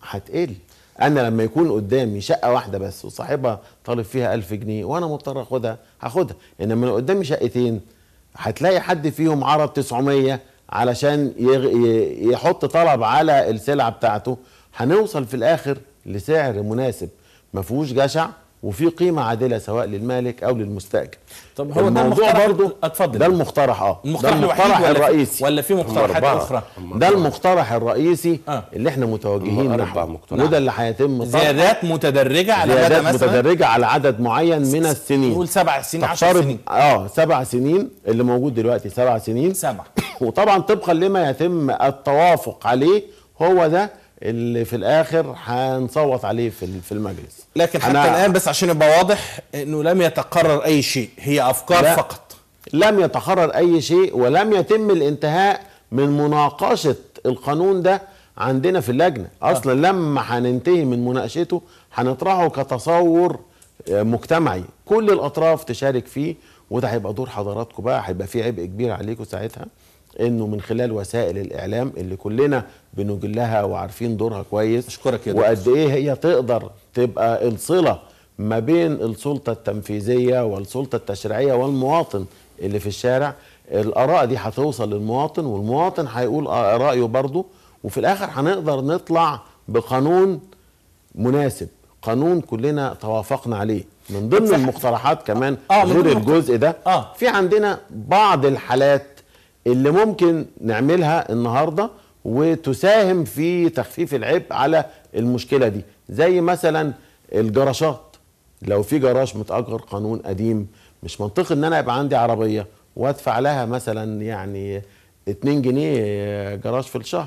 هتقل انا لما يكون قدامي شقه واحده بس وصاحبها طالب فيها ألف جنيه وانا مضطر اخدها هاخدها انما لو قدامي شقتين هتلاقي حد فيهم عرض 900 علشان يغ... ي- يحط طلب على السلعه بتاعته هنوصل في الاخر لسعر مناسب ما فيهوش جشع وفي قيمه عادله سواء للمالك او للمستاجر طب هو ده الموضوع المقترح- برضو اتفضل. ده المقترح اه المقترح ده الوحيد المقترح ولا في- الرئيسي ولا في مقترحات أربعة. اخرى ده المقترح الرئيسي آه. اللي احنا متوجهين هم أربع نحوه مقترحات. وده اللي هيتم طرحه. زيادات متدرجه على مدى زيادات مثلا متدرجه على عدد معين من السنين نقول سبع سنين 10 تقترب سنين اه سبع سنين اللي موجود دلوقتي سبع سنين سبع وطبعا طبقا لما يتم التوافق عليه هو ده اللي في الاخر هنصوت عليه في ال- في المجلس لكن حتى أنا- الان بس عشان يبقى واضح انه لم يتقرر اي شيء هي افكار لا. فقط لم يتقرر اي شيء ولم يتم الانتهاء من مناقشه القانون ده عندنا في اللجنه اصلا لما هننتهي من مناقشته هنطرحه كتصور آه، مجتمعي كل الاطراف تشارك فيه وده هيبقى دور حضراتكم بقى هيبقى فيه عبء كبير عليكم ساعتها انه من خلال وسائل الاعلام اللي كلنا بنجلها وعارفين دورها كويس أشكرك يا وقد ايه هي تقدر تبقى الصله ما بين السلطه التنفيذيه والسلطه التشريعيه والمواطن اللي في الشارع الاراء دي هتوصل للمواطن والمواطن هيقول رايه برضه وفي الاخر هنقدر نطلع بقانون مناسب قانون كلنا توافقنا عليه من ضمن المقترحات كمان آه، من غير ضمن الجزء ده آه. في عندنا بعض الحالات اللي ممكن نعملها النهارده وتساهم في تخفيف العبء على المشكله دي زي مثلا الجراشات لو في جراج متأجر قانون قديم مش منطقي ان انا يبقى عندي عربيه وادفع لها مثلا يعني 2 جنيه جراج في الشهر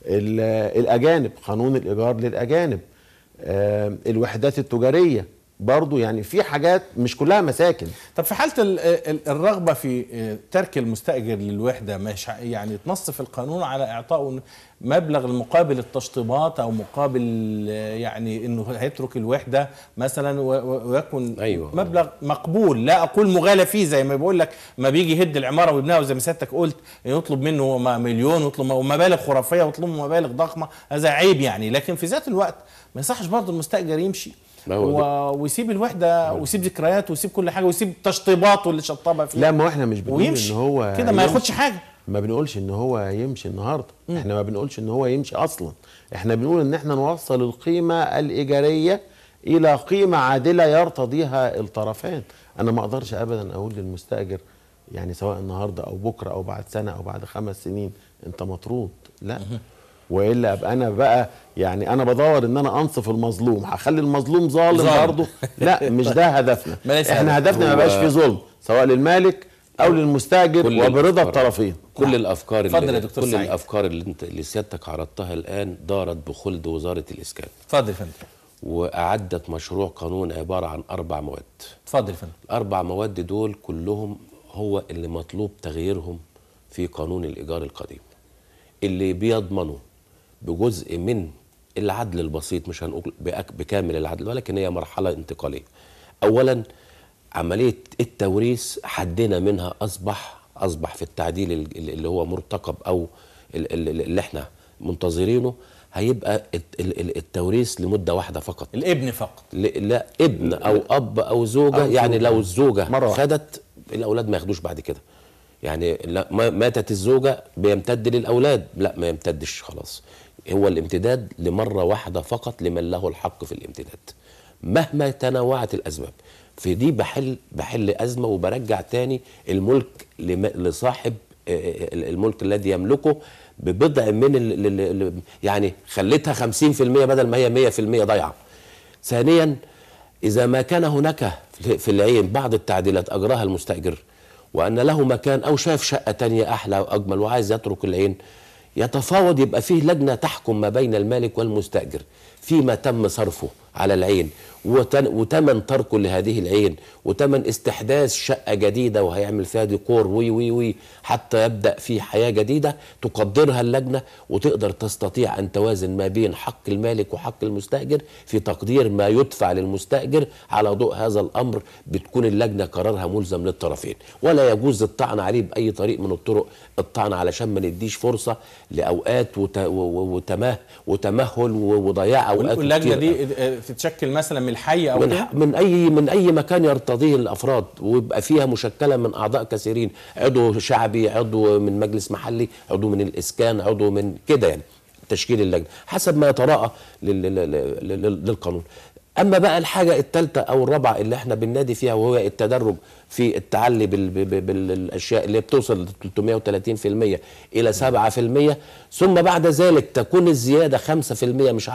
ال- الاجانب قانون الايجار للاجانب آه، الوحدات التجاريه برضو يعني في حاجات مش كلها مساكن طب في حاله ال- ال- الرغبه في آه، ترك المستاجر للوحده مش ع- يعني تنص في القانون على اعطائه مبلغ المقابل التشطيبات او مقابل آه، يعني انه هيترك الوحده مثلا و- و- ويكون أيوة. مبلغ مقبول لا اقول مغالى فيه زي ما بيقول لك ما بيجي يهد العماره ويبنيها وزي ما سيادتك قلت يطلب منه م- مليون ويطلب مبالغ خرافيه ويطلب مبالغ ضخمه هذا عيب يعني لكن في ذات الوقت ما يصحش برضه المستاجر يمشي ما هو ده. و... ويسيب الوحده ويسيب ذكريات ويسيب كل حاجه ويسيب تشطيباته اللي شطبها فيها لا ما هو احنا مش بنقول ويمشي ان هو كده ما يمشي. ياخدش حاجه ما بنقولش ان هو يمشي النهارده احنا ما بنقولش ان هو يمشي اصلا احنا بنقول ان احنا نوصل القيمه الايجاريه الى قيمه عادله يرتضيها الطرفان انا ما اقدرش ابدا اقول للمستاجر يعني سواء النهارده او بكره او بعد سنه او بعد خمس سنين انت مطرود لا والا ابقى انا بقى يعني انا بدور ان انا انصف المظلوم هخلي المظلوم ظالم ظالم. برضه لا مش ده هدفنا ما ليس احنا هدف. هدفنا ما هو- يبقاش فيه ظلم سواء للمالك او للمستاجر كل وبرضا الأفكار- الطرفين كل الافكار اتفضل اللي يا دكتور كل سعيد. الافكار اللي انت اللي سيادتك عرضتها الان دارت بخلد وزاره الاسكان اتفضل يا فندم واعدت مشروع قانون عباره عن اربع مواد اتفضل يا فندم الاربع مواد دول كلهم هو اللي مطلوب تغييرهم في قانون الايجار القديم اللي بيضمنوا بجزء من العدل البسيط مش هنقول بأك- بكامل العدل ولكن هي مرحله انتقاليه اولا عمليه التوريث حدنا منها اصبح اصبح في التعديل ال- اللي هو مرتقب او ال- ال- اللي احنا منتظرينه هيبقى الت- ال- ال- التوريث لمده واحده فقط الابن فقط ل- لا ابن او اب او زوجه أو يعني زوجة. لو الزوجه مرة واحدة. خدت الاولاد ما ياخدوش بعد كده يعني لا ما- ماتت الزوجه بيمتد للاولاد لا ما يمتدش خلاص هو الامتداد لمره واحده فقط لمن له الحق في الامتداد مهما تنوعت الاسباب في دي بحل بحل ازمه وبرجع تاني الملك لم- لصاحب آه، آه، الملك الذي يملكه ببضع من ال ال ال يعني خليتها 50% بدل ما هي 100% ضايعه ثانيا إذا ما كان هناك في في العين بعض التعديلات أجراها المستأجر وأن له مكان أو شاف شقة تانية أحلى وأجمل وعايز يترك العين يتفاوض يبقى فيه لجنة تحكم ما بين المالك والمستأجر فيما تم صرفه على العين وتن- وتمن تركه لهذه العين وتمن استحداث شقة جديدة وهيعمل فيها ديكور وي وي وي حتى يبدأ في حياة جديدة تقدرها اللجنة وتقدر تستطيع أن توازن ما بين حق المالك وحق المستأجر في تقدير ما يدفع للمستأجر على ضوء هذا الأمر بتكون اللجنة قرارها ملزم للطرفين ولا يجوز الطعن عليه بأي طريق من الطرق الطعن علشان ما نديش فرصة لأوقات وت... و- و- وتماه وتمهل و- وضياع أوقات واللجنه كتير دي آه، تتشكل مثلا من الحي او من, كده من اي من اي مكان يرتضيه الافراد ويبقى فيها مشكله من اعضاء كثيرين عضو شعبي عضو من مجلس محلي عضو من الاسكان عضو من كده يعني تشكيل اللجنه حسب ما يتراءى لل- لل- لل- لل- للقانون اما بقى الحاجه الثالثه او الرابعه اللي احنا بننادي فيها وهو التدرج في التعلي بال- بال- بالاشياء اللي بتوصل ل 330% الى 7% ثم بعد ذلك تكون الزياده 5% مش 10%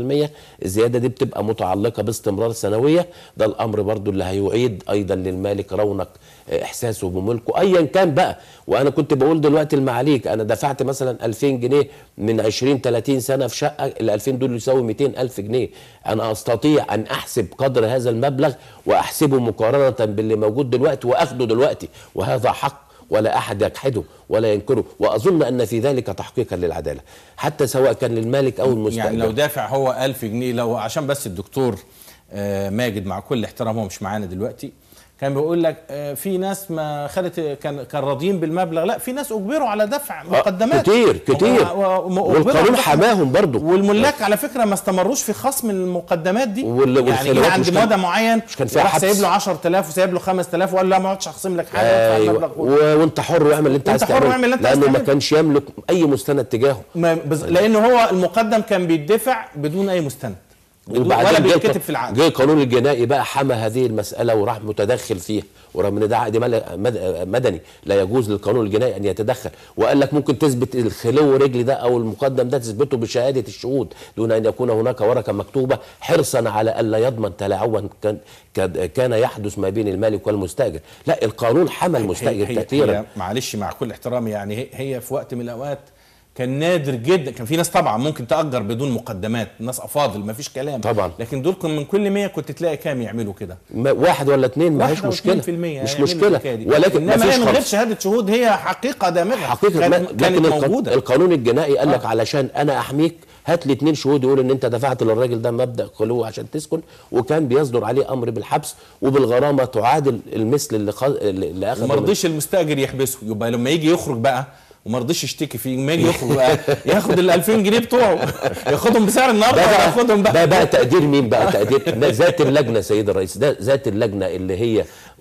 الزياده دي بتبقى متعلقه باستمرار سنويه ده الامر برضو اللي هيعيد ايضا للمالك رونق آه، احساسه بملكه ايا كان بقى وانا كنت بقول دلوقتي المعاليك انا دفعت مثلا 2000 جنيه من 20 30 سنه في شقه ال 2000 دول يساوي 200 الف جنيه انا استطيع ان احسب قدر هذا المبلغ واحسبه مقارنه باللي موجود دلوقتي واخده دلوقتي وهذا حق ولا احد يجحده ولا ينكره واظن ان في ذلك تحقيقا للعداله حتى سواء كان للمالك او المستاجر يعني لو دافع هو 1000 جنيه لو عشان بس الدكتور آه، ماجد مع كل احترام هو مش معانا دلوقتي كان بيقول لك آه، في ناس ما خدت كان كان راضيين بالمبلغ لا في ناس اجبروا على دفع مقدمات كتير كتير و- و- و- أجبروا والقانون على دفع- حماهم برضو والملاك على فكره ما استمروش في خصم المقدمات دي وال- يعني والخلافات جه عند مش كان- مدى معين مش كان فيها راح حبس. سايب له 10000 وسايب له 5000 وقال لا ما عدتش هخصم لك حاجه وادفع ايوه المبلغ كله. و- وانت حر واعمل اللي انت وانت عايز حر تعمله واعمل اللي انت عايز لانه ما تعمله. كانش يملك اي مستند تجاهه ما بز... لانه هو المقدم كان بيدفع بدون اي مستند بدون ولا جه بيتكتب الق- في العقد جه القانون الجنائي بقى حمى هذه المساله وراح متدخل فيها ورغم ان ده عقد مل- مد- مدني لا يجوز للقانون الجنائي ان يتدخل وقال لك ممكن تثبت الخلو رجل ده او المقدم ده تثبته بشهاده الشهود دون ان يكون هناك ورقه مكتوبه حرصا على الا يضمن تلاعبا كان كان- كان يحدث ما بين المالك والمستاجر لا القانون حمى المستاجر هي هي كثيرا هي معلش مع كل احترامي يعني هي, هي في وقت من الاوقات كان نادر جدا كان في ناس طبعا ممكن تأجر بدون مقدمات ناس افاضل ما فيش كلام طبعا. لكن دول كن من كل 100 كنت تلاقي كام يعملوا كده ما- واحد ولا اثنين ما هيش واحد أو مشكله 2% مش يعملوا مشكله الحكاية دي. ولكن ما انما هي فيش من غير خطأ. شهاده شهود هي حقيقه دامغه حقيقه كانت, ما- كانت لكن الق- موجوده القانون الجنائي قال لك علشان انا احميك هات لي اتنين شهود يقول ان انت دفعت للراجل ده مبدا خلو عشان تسكن وكان بيصدر عليه امر بالحبس وبالغرامه تعادل المثل اللي, خ... اللي اخذه وما من- رضيش المستاجر يحبسه يبقى لما يجي يخرج بقى وما رضيش يشتكي فيه لما يجي يخرج بقى ياخد ال 2000 جنيه بتوعه ياخدهم بسعر النهارده ده ولا بقى, ياخدهم ده بقى بقى تقدير مين بقى تقدير ده ذات اللجنه سيد الرئيس ده ذات اللجنه اللي هي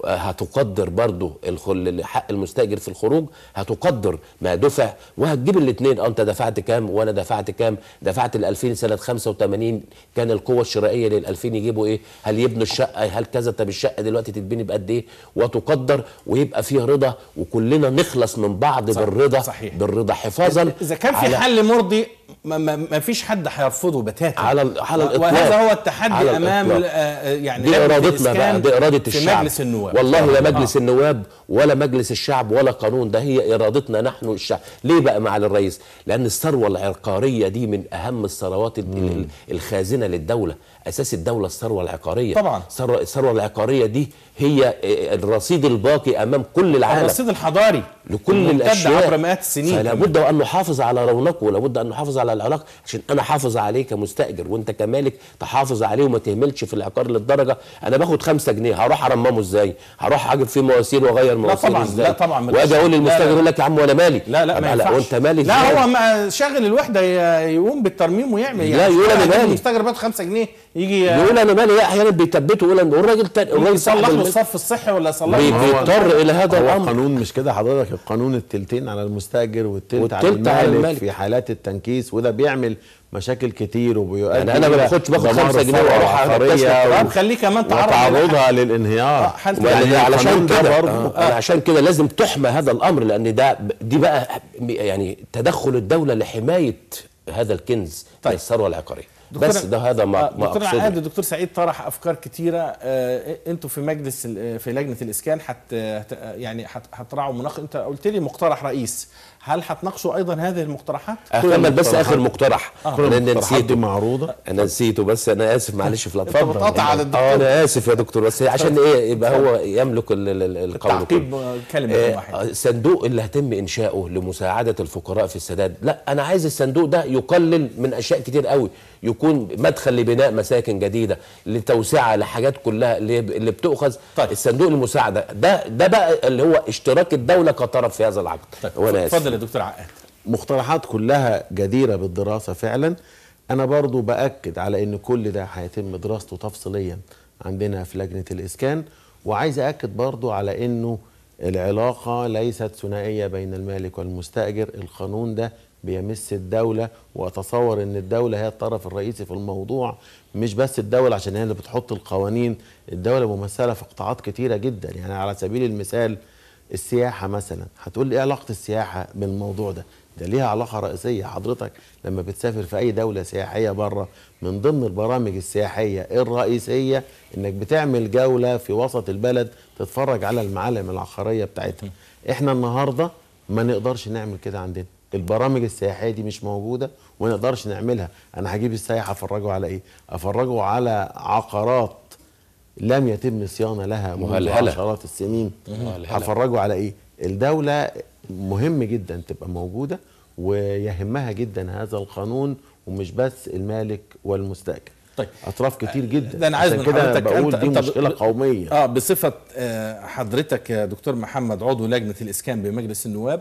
هتقدر برضو الخل حق المستاجر في الخروج هتقدر ما دفع وهتجيب الاثنين اه انت دفعت كام وانا دفعت كام دفعت ال 2000 سنه 85 كان القوه الشرائيه لل 2000 يجيبوا ايه هل يبنوا الشقه هل كذا طب الشقه دلوقتي تتبني بقد ايه وتقدر ويبقى فيه رضا وكلنا نخلص من بعض صح- بالرضا صحيح. بالرضا حفاظا اذا كان في على- حل مرضي ما, ما, ما فيش حد هيرفضه بتاتا على ال- على و- الإطلاق. وهذا هو على التحدي امام الإطلاق. آه، يعني دي لجنة ارادتنا الإسكان بقى دي اراده في الشعب مجلس النواب والله لا آه. مجلس النواب ولا مجلس الشعب ولا قانون ده هي ارادتنا نحن الشعب ليه بقى معالي الرئيس لان الثروه العقاريه دي من اهم الثروات ال- ال- الخازنه للدوله اساس الدوله الثروه العقاريه طبعا. الثروه الثروه العقاريه دي هي الرصيد الباقي امام كل العالم الرصيد الحضاري لكل الممتد الاشياء عبر مئات السنين فلا بد وان نحافظ على رونقه ولا بد ان نحافظ على العلاقه عشان انا احافظ عليه كمستاجر وانت كمالك تحافظ عليه وما تهملش في العقار للدرجه انا باخد خمسة جنيه هروح ارممه ازاي هروح اجيب فيه مواسير واغير مواسير طبعاً، ازاي لا طبعاً، ما واجي اقول لا، للمستاجر لا. يقول لك يا عم وانا مالي لا لا طب ما ينفعش وانت مالي لا إزاي؟ هو ما شغل الوحده ي- يقوم بالترميم ويعمل لا، يقول أنا مالي. المستاجر بياخد 5 جنيه يجي يقول انا مالي لا احيانا بيثبتوا يقول أنا- والراجل تاني يجي الراجل يصلح صاحب له الملك الصف الصحي ولا يصلح بي- له بيضطر الى هذا هو الامر القانون مش كده حضرتك القانون التلتين على المستاجر والتلت, على, والتلت على المالك المالك. في حالات التنكيس وده بيعمل مشاكل كتير وبيؤدي يعني أنا ما إلى باخدش- باخد دمار خمسة جنيه الثروة وأروح العقارية أكتشف طب خليه كمان تعرض وتعرضها للانهيار آه، حالة يعني يعني علشان القانون ده كده برضه آه. عشان كده لازم تحمى هذا الامر لان ده دي بقى يعني تدخل الدوله لحمايه هذا الكنز طيب. طيب. الثروه العقاريه بس ده هذا ما, آه، ما دكتور اقصده عقاد الدكتور سعيد طرح افكار كتيره آه، انتوا في مجلس ال- في لجنه الاسكان حت هت- يعني حت- هتراعوا مناقشه انت قلت لي مقترح رئيس هل هتناقشوا ايضا هذه المقترحات؟ اكمل بس المقترحات- اخر مقترح كل انا المقترحات دي نسيته معروضه انا نسيته بس انا اسف معلش في الاطفال بتقاطع على الدكتور. اه انا اسف يا دكتور بس عشان ايه يبقى هو يملك ال- ال- ال- القول كله تعقيب آه، كلمه آه، واحده الصندوق اللي هيتم انشاؤه لمساعده الفقراء في السداد لا انا عايز الصندوق ده يقلل من اشياء كتير قوي يكون مدخل لبناء مساكن جديده لتوسعه لحاجات كلها اللي اللي بتؤخذ طيب. الصندوق المساعده ده ده بقى اللي هو اشتراك الدوله كطرف في هذا العقد طيب وانا اسف اتفضل يا دكتور عقاد مقترحات كلها جديرة بالدراسة فعلا أنا برضو بأكد على أن كل ده هيتم دراسته تفصيليا عندنا في لجنة الإسكان وعايز أكد برضو على أنه العلاقة ليست ثنائية بين المالك والمستأجر القانون ده بيمس الدولة وأتصور أن الدولة هي الطرف الرئيسي في الموضوع مش بس الدولة عشان هي اللي بتحط القوانين الدولة ممثلة في قطاعات كتيرة جدا يعني على سبيل المثال السياحة مثلا هتقول لي ايه علاقة السياحة بالموضوع ده ده ليها علاقة رئيسية حضرتك لما بتسافر في أي دولة سياحية بره من ضمن البرامج السياحية الرئيسية إنك بتعمل جولة في وسط البلد تتفرج على المعالم العقارية بتاعتها إحنا النهاردة ما نقدرش نعمل كده عندنا البرامج السياحية دي مش موجودة وما نقدرش نعملها أنا هجيب السائح أفرجه على إيه أفرجه على عقارات لم يتم صيانة لها منذ مهلهلة. عشرات السنين مهلهلة. هفرجوا على ايه الدولة مهم جدا تبقى موجودة ويهمها جدا هذا القانون ومش بس المالك والمستأجر طيب. اطراف كتير جدا ده انا عايز عشان من كده حضرتك بقول أنت- دي أنت ب- مشكلة ب- قومية اه بصفه آه، حضرتك يا دكتور محمد عضو لجنه الاسكان بمجلس النواب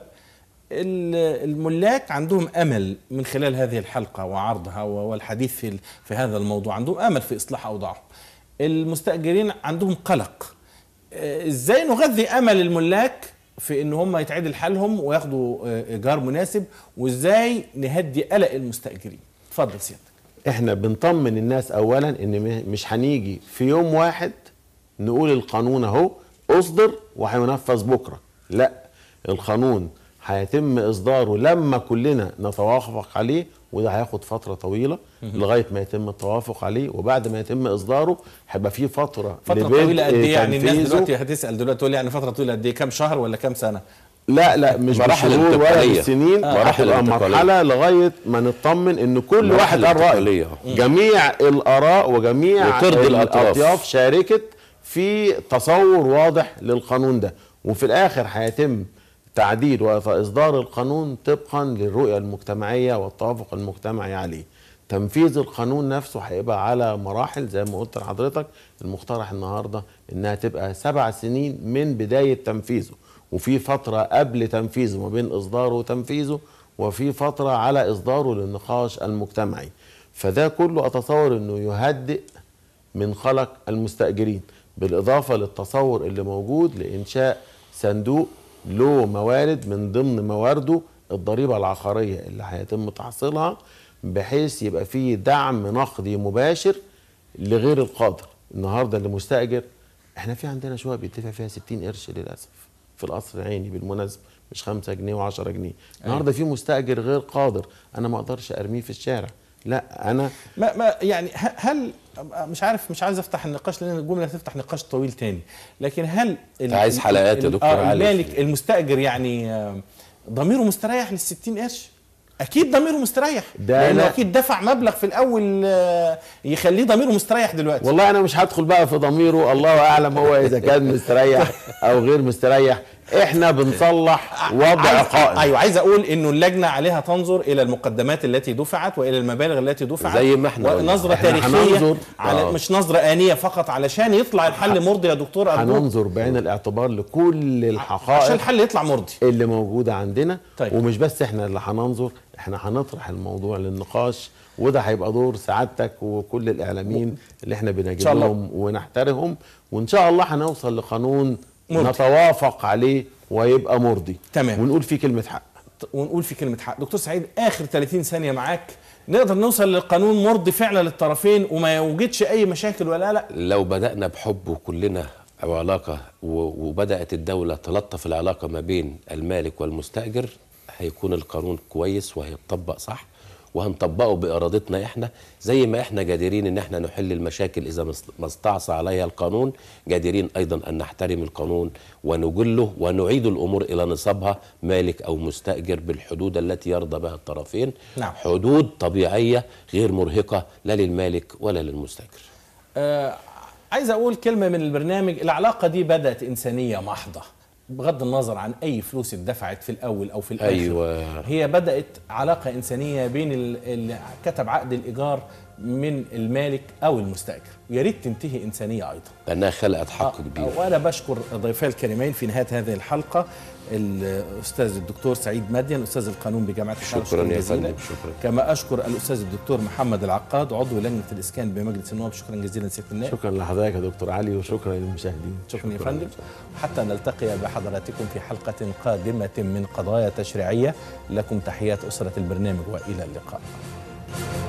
ال- الملاك عندهم امل من خلال هذه الحلقه وعرضها و- والحديث في ال- في هذا الموضوع عندهم امل في اصلاح اوضاعهم المستاجرين عندهم قلق آه، ازاي نغذي امل الملاك في ان هم يتعدل حالهم وياخدوا آه، ايجار مناسب وازاي نهدي قلق المستاجرين اتفضل سيادتك احنا بنطمن الناس اولا ان م- مش هنيجي في يوم واحد نقول القانون اهو اصدر وهينفذ بكره لا القانون هيتم اصداره لما كلنا نتوافق عليه وده هياخد فتره طويله لغايه ما يتم التوافق عليه وبعد ما يتم اصداره هيبقى في فتره فتره لبدء طويله قد ايه يعني الناس تنفيذه. دلوقتي هتسال دلوقتي تقول يعني فتره طويله قد ايه كام شهر ولا كام سنه لا لا مش مراحل بالشهور ولا انتقالية. بالسنين آه. مراحل مراحل تبقى انتقالية. مرحله لغايه ما نطمن ان كل مراحل واحد قال رايه انتقالية. جميع الاراء وجميع وترضي الأطراف. الاطياف شاركت في تصور واضح للقانون ده وفي الاخر هيتم تعديل واصدار القانون طبقا للرؤيه المجتمعيه والتوافق المجتمعي عليه تنفيذ القانون نفسه هيبقى على مراحل زي ما قلت لحضرتك المقترح النهارده انها تبقى سبع سنين من بدايه تنفيذه وفي فتره قبل تنفيذه ما بين اصداره وتنفيذه وفي فتره على اصداره للنقاش المجتمعي فده كله اتصور انه يهدئ من خلق المستأجرين بالإضافة للتصور اللي موجود لإنشاء صندوق له موارد من ضمن موارده الضريبة العقارية اللي هيتم تحصيلها بحيث يبقى فيه دعم نقدي مباشر لغير القادر النهارده اللي مستأجر احنا في عندنا شقق بيدفع فيها 60 قرش للأسف في القصر العيني بالمناسبة مش 5 جنيه و10 جنيه النهارده في مستأجر غير قادر انا ما اقدرش ارميه في الشارع لا انا ما ما يعني ه- هل مش عارف مش عايز افتح النقاش لان الجمله هتفتح نقاش طويل تاني لكن هل ال- عايز ال- حلقات يا ال- دكتور آه علي. المالك المستاجر يعني آه، ضميره مستريح لل 60 قرش اكيد ضميره مستريح ده لانه أنا- اكيد دفع مبلغ في الاول آه، يخليه ضميره مستريح دلوقتي والله انا مش هدخل بقى في ضميره الله اعلم هو اذا كان مستريح او غير مستريح احنا بنصلح وضع عايز قائم ايوه عايز اقول انه اللجنه عليها تنظر الى المقدمات التي دفعت والى المبالغ التي دفعت زي ما احنا قلنا. ونظره احنا تاريخيه هننظر. على آه. مش نظره انيه فقط علشان يطلع الحل مرضي يا دكتور أرجوك. هننظر بعين الاعتبار لكل عشان الحقائق الحل يطلع مرضي اللي موجوده عندنا طيب. ومش بس احنا اللي هننظر احنا هنطرح الموضوع للنقاش وده هيبقى دور سعادتك وكل الاعلاميين اللي احنا إن شاء الله. بنجيبهم ونحترمهم وان شاء الله هنوصل لقانون مرضي. نتوافق عليه ويبقى مرضي تمام. ونقول فيه كلمه حق ونقول في كلمه حق دكتور سعيد اخر 30 ثانيه معاك نقدر نوصل للقانون مرضي فعلا للطرفين وما يوجدش اي مشاكل ولا لا لو بدأنا بحب كلنا أو علاقة و- وبدأت الدولة تلطف العلاقة ما بين المالك والمستأجر هيكون القانون كويس وهيتطبق صح وهنطبقه بارادتنا احنا زي ما احنا جديرين ان احنا نحل المشاكل اذا مس- ما استعصى عليها القانون جديرين ايضا ان نحترم القانون ونجله ونعيد الامور الى نصابها مالك او مستاجر بالحدود التي يرضى بها الطرفين نعم. حدود طبيعيه غير مرهقه لا للمالك ولا للمستاجر آه عايز اقول كلمه من البرنامج العلاقه دي بدات انسانيه محضه بغض النظر عن اي فلوس اتدفعت في الاول او في الاخر أيوة. هي بدات علاقه انسانيه بين ال- اللي كتب عقد الايجار من المالك او المستاجر ويا ريت تنتهي انسانيه ايضا لانها خلقت حق كبير وانا بشكر ضيفي الكريمين في نهايه هذه الحلقه الاستاذ الدكتور سعيد مدين استاذ القانون بجامعه القاهرة. شكراً يا جزيلاً. فندم، شكراً. كما اشكر الاستاذ الدكتور محمد العقاد عضو لجنه الاسكان بمجلس النواب شكرا جزيلا سياده النائب شكرا لحضرتك يا دكتور علي وشكرا للمشاهدين شكرا يا فندم حتى نلتقي بحضراتكم في حلقة قادمة من قضايا تشريعية لكم تحيات أسرة البرنامج وإلى اللقاء